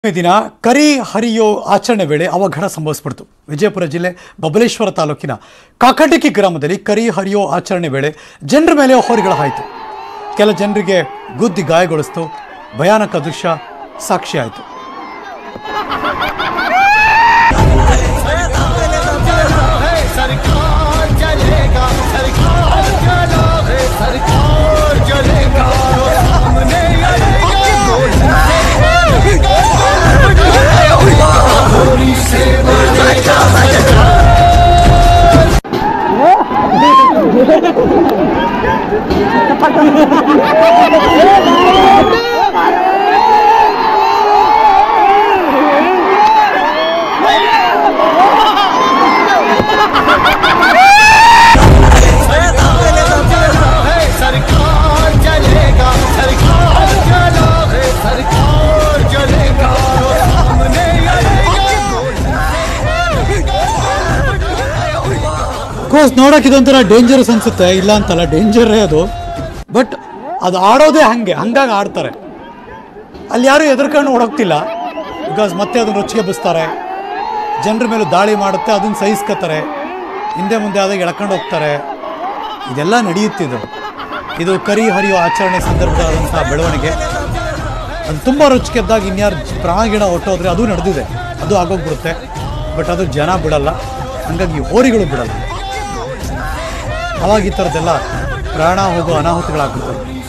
ಈ ದಿನ ಕರಿ ಹರಿಯೋ ಆಚರಣೆ ವೇಳೆ ಅವಘಡ ಸಂಭವಿಸ್ಬಿಡ್ತು ವಿಜಯಪುರ ಜಿಲ್ಲೆ ಬಬಲೇಶ್ವರ ತಾಲೂಕಿನ ಕಾಕಟಕಿ ಗ್ರಾಮದಲ್ಲಿ ಕರಿ ಹರಿಯೋ ಆಚರಣೆ ವೇಳೆ ಜನರ ಮೇಲೆ ಹೋರಿಗಳ ಹಾಯಿತು ಕೆಲ ಜನರಿಗೆ ಗುದ್ದಿ ಗಾಯಗೊಳಿಸ್ತು ಭಯಾನಕ ದೃಶ್ಯ ಸಾಕ್ಷಿಯಾಯಿತು सरकार चलेगा सरकार चलो है सरकार चलेगा सामने आएगा गोली से बनेगा है सरकार चलेगा सरकार चलो है सरकार चलेगा सामने ಕೋರ್ಸ್ ನೋಡೋಕೆ ಇದೊಂಥರ ಡೇಂಜರಸ್ ಅನ್ಸುತ್ತೆ ಇಲ್ಲ ಅಂತಲ್ಲ ಡೇಂಜರೇ ಅದು ಬಟ್ ಅದು ಆಡೋದೇ ಹಂಗೆ ಹಂಗಾಗಿ ಆಡ್ತಾರೆ ಅಲ್ಲಿ ಯಾರು ಎದುರ್ಕೊಂಡು ಓಡೋಗ್ತಿಲ್ಲ ಬಿಕಾಸ್ ಮತ್ತೆ ಅದನ್ನು ರುಚಿಗೆ ಬಸ್ತಾರೆ ಜನರ ಮೇಲೆ ದಾಳಿ ಮಾಡುತ್ತೆ ಅದನ್ನು ಸಹಿಸ್ಕೋತಾರೆ ಹಿಂದೆ ಮುಂದೆ ಆದಾಗ ಎಳ್ಕೊಂಡು ಹೋಗ್ತಾರೆ ಇದೆಲ್ಲ ನಡೆಯುತ್ತಿದ್ದು ಇದು ಕರಿ ಹರಿಯೋ ಆಚರಣೆ ಸಂದರ್ಭದಾದಂಥ ಬೆಳವಣಿಗೆ ಅದು ತುಂಬ ರುಚಿಗೆದ್ದಾಗ ಇನ್ಯಾರು ಪ್ರಾಣಿಗಿಡ ಹೊಟ್ಟೋದ್ರೆ ಅದು ನಡೆದಿದೆ ಅದು ಆಗೋಗ್ಬಿಡುತ್ತೆ ಬಟ್ ಅದು ಜನ ಬಿಡಲ್ಲ ಹಂಗಾಗಿ ಹೋರಿಗಳು ಬಿಡಲ್ಲ ಅವಾಗ ಈ ಥರದ್ದೆಲ್ಲ ಪ್ರಾಣ ಹೋಗೋ ಅನಾಹುತಗಳಾಗ್ಬಿಡ್ತವೆ